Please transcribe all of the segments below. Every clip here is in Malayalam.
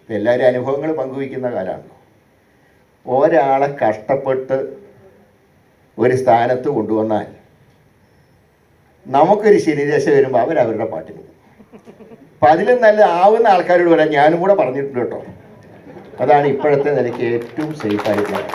ഇപ്പം എല്ലാവരും അനുഭവങ്ങൾ പങ്കുവയ്ക്കുന്ന കാലമാണ് ഒരാളെ കഷ്ടപ്പെട്ട് ഒരു സ്ഥാനത്ത് കൊണ്ടുവന്നാൽ നമുക്കൊരു ശനിദശ വരുമ്പോൾ അവരവരുടെ പാട്ടിന് പോകും അപ്പം അതിലും നല്ല ആവുന്ന ആൾക്കാരോട് വരാൻ ഞാനും കൂടെ പറഞ്ഞിട്ടുണ്ട് കേട്ടോ അതാണ് ഇപ്പോഴത്തെ നിലയ്ക്ക് ഏറ്റവും സേഫായിട്ടുള്ളത്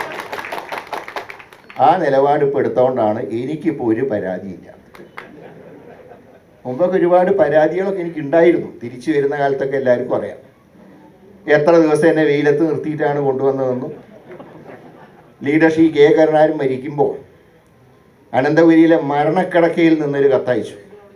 ആ നിലപാട് ഇപ്പോൾ എടുത്തുകൊണ്ടാണ് എനിക്കിപ്പോൾ ഒരു പരാതിയില്ല മുമ്പൊക്കെ ഒരുപാട് പരാതികളൊക്കെ എനിക്ക് ഉണ്ടായിരുന്നു തിരിച്ചു വരുന്ന കാലത്തൊക്കെ എല്ലാവർക്കും അറിയാം എത്ര ദിവസം എന്നെ വെയിലത്ത് നിർത്തിയിട്ടാണ് കൊണ്ടുവന്നതെന്നും ലീഡർഷിപ്പ് കെ കരുണാകരൻ മരിക്കുമ്പോൾ അനന്തപുരിയിലെ മരണക്കിടക്കയിൽ നിന്നൊരു കത്തയച്ചു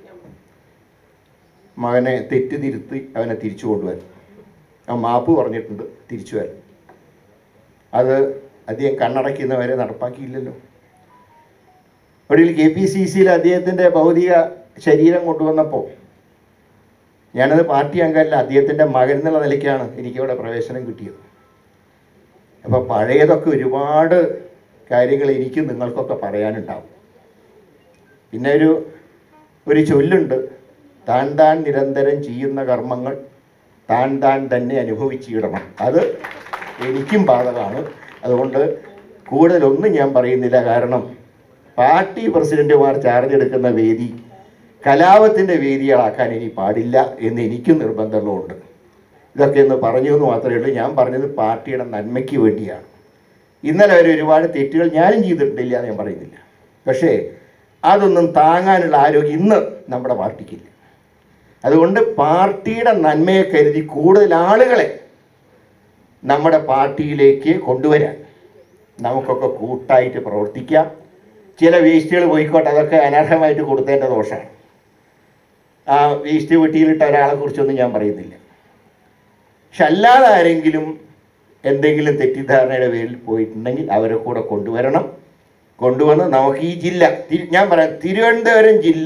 മകനെ തെറ്റ് തിരുത്തി അവനെ തിരിച്ചു കൊണ്ടുവരും ആ മാപ്പ് പറഞ്ഞിട്ടുണ്ട് തിരിച്ചു വരും അത് അദ്ദേഹം കണ്ണടയ്ക്കുന്നവരെ നടപ്പാക്കിയില്ലല്ലോ ഒടുവിൽ കെ പി സി സിയിൽ അദ്ദേഹത്തിൻ്റെ ഭൗതിക ശരീരം കൊണ്ടുവന്നപ്പോൾ ഞാനത് പാർട്ടി അംഗമല്ല അദ്ദേഹത്തിൻ്റെ മകൻ എന്നുള്ള നിലയ്ക്കാണ് എനിക്കവിടെ പ്രവേശനം കിട്ടിയത് അപ്പോൾ പഴയതൊക്കെ ഒരുപാട് കാര്യങ്ങൾ എനിക്കും നിങ്ങൾക്കൊക്കെ പറയാനുണ്ടാവും പിന്നെ ഒരു ഒരു ചൊല്ലുണ്ട് താൻ താൻ നിരന്തരം ചെയ്യുന്ന കർമ്മങ്ങൾ താൻ താൻ തന്നെ അനുഭവിച്ചിടണം അത് എനിക്കും ബാധകമാണ് അതുകൊണ്ട് കൂടുതലൊന്നും ഞാൻ പറയുന്നില്ല കാരണം പാർട്ടി പ്രസിഡന്റുമാർ ചാർജ് എടുക്കുന്ന വേദി കലാപത്തിൻ്റെ വേദികളാക്കാൻ ഇനി പാടില്ല എന്ന് എനിക്കും നിർബന്ധമുള്ളതുകൊണ്ട് ഇതൊക്കെ ഒന്ന് പറഞ്ഞു എന്ന് മാത്രമേ ഉള്ളൂ ഞാൻ പറഞ്ഞത് പാർട്ടിയുടെ നന്മയ്ക്ക് വേണ്ടിയാണ് ഇന്നലെ വരെ ഒരുപാട് തെറ്റുകൾ ഞാനും ചെയ്തിട്ടില്ല എന്ന് ഞാൻ പറയുന്നില്ല പക്ഷേ അതൊന്നും താങ്ങാനുള്ള ആരോഗ്യം ഇന്ന് നമ്മുടെ പാർട്ടിക്കില്ല അതുകൊണ്ട് പാർട്ടിയുടെ നന്മയെ കരുതി കൂടുതൽ ആളുകളെ നമ്മുടെ പാർട്ടിയിലേക്ക് കൊണ്ടുവരാൻ നമുക്കൊക്കെ കൂട്ടായിട്ട് പ്രവർത്തിക്കാം ചില വേസ്റ്റുകൾ പോയിക്കോട്ടെ അതൊക്കെ അനർഹമായിട്ട് കൊടുത്തതിൻ്റെ ദോഷമാണ് ആ വേസ്റ്റ് വെട്ടിയിലിട്ട ഒരാളെ കുറിച്ചൊന്നും ഞാൻ പറയുന്നില്ല പക്ഷെ അല്ലാതെ ആരെങ്കിലും എന്തെങ്കിലും തെറ്റിദ്ധാരണയുടെ പേരിൽ പോയിട്ടുണ്ടെങ്കിൽ അവരെ കൂടെ കൊണ്ടുവരണം കൊണ്ടുവന്ന് നമുക്ക് ഈ ജില്ല തി- ഞാൻ പറയാം തിരുവനന്തപുരം ജില്ല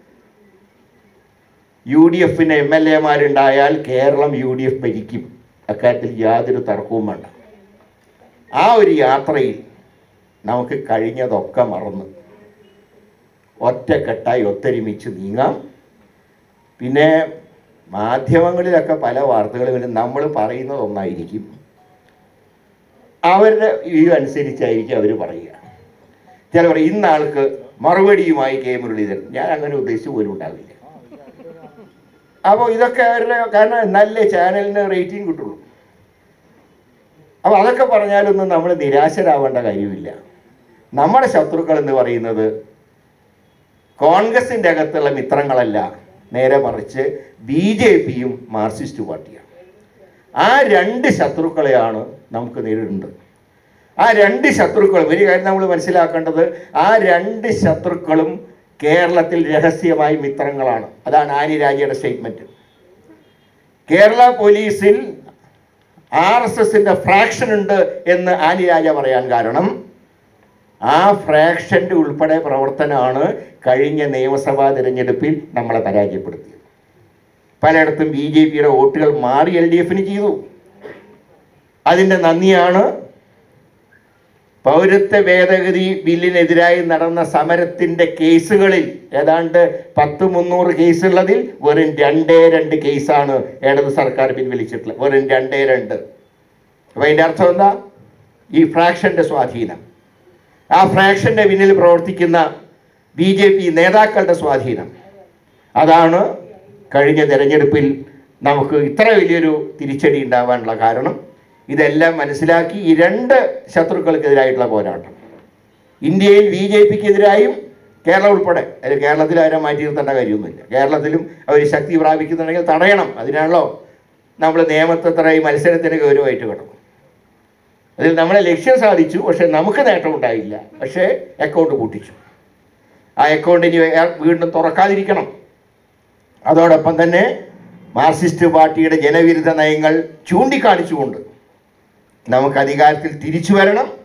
യു ഡി എഫിന് എം എൽ എമാരുണ്ടായാൽ കേരളം യു ഡി എഫ് ഭരിക്കും അക്കാര്യത്തിൽ യാതൊരു തർക്കവും വേണ്ട ആ ഒരു യാത്രയിൽ നമുക്ക് കഴിഞ്ഞതൊക്കെ മറന്ന് ഒറ്റക്കെട്ടായി ഒത്തൊരുമിച്ച് നീങ്ങാം പിന്നെ മാധ്യമങ്ങളിലൊക്കെ പല വാർത്തകളും വരും നമ്മൾ പറയുന്നത് ഒന്നായിരിക്കും അവരുടെ വ്യൂ അനുസരിച്ചായിരിക്കും അവർ പറയുക ചില പറയും ഇന്ന ആൾക്ക് മറുപടിയുമായി കെ മുരളീധരൻ ഞാൻ അങ്ങനെ ഉദ്ദേശിച്ചു പോലും ഉണ്ടാവില്ല അപ്പോൾ ഇതൊക്കെ അവരുടെ കാരണം നല്ല ചാനലിന് റേറ്റിംഗ് കിട്ടുള്ളൂ അപ്പോൾ അതൊക്കെ പറഞ്ഞാലൊന്നും നമ്മൾ നിരാശരാവേണ്ട കാര്യമില്ല നമ്മുടെ ശത്രുക്കൾ എന്ന് പറയുന്നത് കോൺഗ്രസിൻ്റെ അകത്തുള്ള മിത്രങ്ങളല്ല നേരെ മറിച്ച് ബി ജെ പിയും മാർക്സിസ്റ്റ് പാർട്ടിയാണ് ആ രണ്ട് ശത്രുക്കളെയാണ് നമുക്ക് നേരിടുന്നത് ആ രണ്ട് ശത്രുക്കളും ഒരു കാര്യം നമ്മൾ മനസ്സിലാക്കേണ്ടത് ആ രണ്ട് ശത്രുക്കളും കേരളത്തിൽ രഹസ്യമായി മിത്രങ്ങളാണ് അതാണ് ആനി രാജയുടെ സ്റ്റേറ്റ്മെൻറ്റ് കേരള പോലീസിൽ ആർ എസ് എസിൻ്റെ ഫ്രാക്ഷൻ ഉണ്ട് എന്ന് ആനി രാജ പറയാൻ കാരണം ആ ഫ്രാക്ഷൻ്റെ ഉൾപ്പെടെ പ്രവർത്തനമാണ് കഴിഞ്ഞ നിയമസഭാ തിരഞ്ഞെടുപ്പിൽ നമ്മളെ പരാജയപ്പെടുത്തിയത് പലയിടത്തും ബി ജെ പിയുടെ വോട്ടുകൾ മാറി എൽ ഡി എഫിന് ചെയ്തു അതിൻ്റെ നന്ദിയാണ് പൗരത്വ ഭേദഗതി ബില്ലിനെതിരായി നടന്ന സമരത്തിൻ്റെ കേസുകളിൽ ഏതാണ്ട് പത്ത് മുന്നൂറ് കേസുള്ളതിൽ വെറും രണ്ടേ രണ്ട് കേസാണ് ഇടത് സർക്കാർ പിൻവലിച്ചിട്ടുള്ളത് വെറും രണ്ടേ രണ്ട് അപ്പം അതിൻ്റെ അർത്ഥം എന്താ ഈ ഫ്രാക്ഷൻ്റെ സ്വാധീനം ആ ഫ്രാക്ഷൻ്റെ പിന്നിൽ പ്രവർത്തിക്കുന്ന ബി ജെ പി നേതാക്കളുടെ സ്വാധീനം അതാണ് കഴിഞ്ഞ തെരഞ്ഞെടുപ്പിൽ നമുക്ക് ഇത്ര വലിയൊരു തിരിച്ചടി ഉണ്ടാവാനുള്ള കാരണം ഇതെല്ലാം മനസ്സിലാക്കി ഈ രണ്ട് ശത്രുക്കൾക്കെതിരായിട്ടുള്ള പോരാട്ടം ഇന്ത്യയിൽ ബി ജെ പിക്കെതിരായും കേരളം ഉൾപ്പെടെ അതിൽ കേരളത്തിൽ അവരെ മാറ്റി നിർത്തേണ്ട കാര്യമൊന്നുമില്ല കേരളത്തിലും അവർ ശക്തി പ്രാപിക്കുന്നുണ്ടെങ്കിൽ തടയണം അതിനാണല്ലോ നമ്മൾ നിയമത്തെ ഈ മത്സരത്തിന് ഗൗരവമായിട്ട് കിടക്കും അതിൽ നമ്മളെ ലക്ഷ്യം സാധിച്ചു പക്ഷെ നമുക്ക് നേട്ടം ഉണ്ടായില്ല പക്ഷേ അക്കൗണ്ട് പൂട്ടിച്ചു ആ അക്കൗണ്ട് ഇനി വേ- വീണ്ടും തുറക്കാതിരിക്കണം അതോടൊപ്പം തന്നെ മാർക്സിസ്റ്റ് പാർട്ടിയുടെ ജനവിരുദ്ധ നയങ്ങൾ ചൂണ്ടിക്കാണിച്ചുകൊണ്ട് നമുക്ക് അധികാരത്തിൽ തിരിച്ചു വരണം